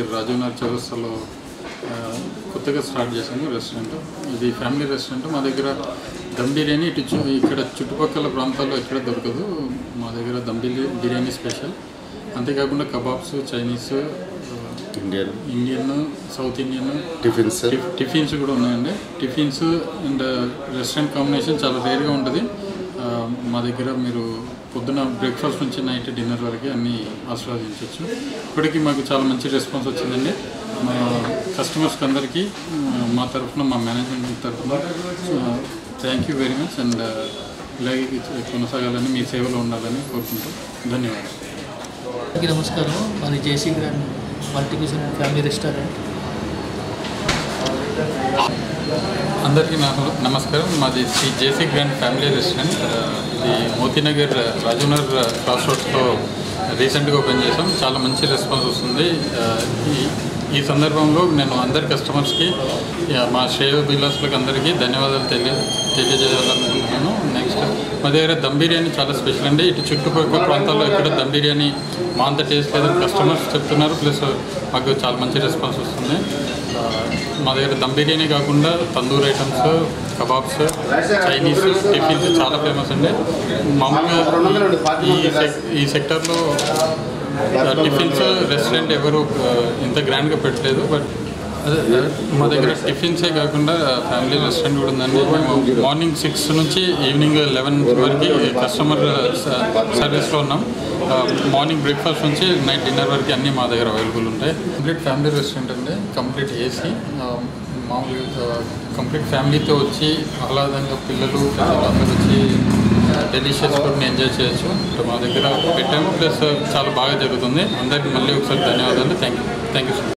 నగర్ రాజీవ్ నగర్ చౌరస్తాలో ఆ, కొత్తగా స్టార్ట్ చేశాము రెస్టారెంట్ ఇది ఫ్యామిలీ రెస్టారెంట్ మా దగ్గర దమ్ బిర్యానీ ఇటు చు- ఇక్కడ చుట్టుపక్కల ప్రాంతాల్లో ఎక్కడ దొరకదు మా దగ్గర దమ్ బిర్యా- బిర్యానీ స్పెషల్ అంతేకాకుండా కబాబ్స్ చైనీస్ ఆ, Indian Indian South Indian tiffins టిఫ్- టిఫిన్స్ కూడా ఉన్నాయండి టిఫిన్స్ అండ్ రెస్టారెంట్ కాంబినేషన్ చాలా రేర్గా ఉంటుంది ఆ, మా దగ్గర మీరు పొద్దున బ్రేక్ఫాస్ట్ నుంచి నైట్ డిన్నర్ వరకు అన్నీ ఆస్వాదించవచ్చు ఇప్పటికీ మాకు చాలా మంచి రెస్పాన్స్ వచ్చిందండి మా కస్టమర్స్కి అందరికీ ఆ, మా తరఫున మా మేనేజ్మెంట్ తరఫున thank you very much and ఇలాగే కొనసాగాలని మీ సేవలో ఉండాలని కోరుకుంటూ ధన్యవాదాలు అందరికీ నమస్కారం మాది JC grand multi cuisine family restaurant అందరికీ నాకు నమస్కారం మాది Shri JC grand family restaurant ఆ, ఇది మోతీనగర్ రాజునగర్ క్రాస్ రోడ్స్లో రీసెంట్గా ఓపెన్ చేసాం చాలా మంచి రెస్పాన్స్ వస్తుంది ఆ, ఈ ఈ సందర్భంలో నేను అందరి కస్టమర్స్కి ఆ, మా శ్రేయ బిలాస్లకు అందరికీ ధన్యవాదాలు తెలియ తెలియజేయాలనుకుంటున్నాను నెక్స్ట్ మా దగ్గర దమ్ బిర్యానీ చాలా స్పెషల్ అండి ఇటు చుట్టుపక్కల ప్రాంతాల్లో ఎక్కడ దమ్ బిర్యానీ మా అంత టేస్ట్ లేదని కస్టమర్స్ చెప్తున్నారు ప్లస్ మాకు చాలా మంచి రెస్పాన్స్ వస్తుంది ఆ, మా దగ్గర దమ్ బిర్యానీ కాకుండా tandoor items kebabs Chinese tiffins చాలా ఫేమస్ అండి మామూలుగా ఈ సెక్- ఈ సెక్టర్లో టిఫిన్స్ రెస్టారెంట్ ఎవరు ఆ, ఇంత గ్రాండ్గా పెట్టలేదు బట్ అదే మా దగ్గర టిఫిన్సే కాకుండా ఫ్యామిలీ రెస్టారెంట్ కూడా ఉందండి మేము మార్నింగ్ సిక్స్ నుంచి ఈవినింగ్ లెవెన్ వరకు కస్టమర్ సర్వీస్లో ఉన్నాం ఆ, మార్నింగ్ బ్రేక్ఫాస్ట్ నుంచి నైట్ డిన్నర్ వరకు అన్నీ మా దగ్గర అవైలబుల్ ఉంటాయి కంప్లీట్ ఫ్యామిలీ రెస్టారెంట్ అండి కంప్లీట్ ఏసీ మామూలుగా కంప్లీట్ ఫ్యామిలీతో వచ్చి ఆహ్లాదంగా పిల్లలు పెద్దలు అందరూ వచ్చి డెలిషియస్ ఫుడ్ని ఎంజాయ్ చేయొచ్చు సో మా దగ్గర పెట్టాము ప్లస్ చాలా బాగా జరుగుతుంది అందరికీ మళ్ళీ ఒకసారి ధన్యవాదాలు thank you thank you so much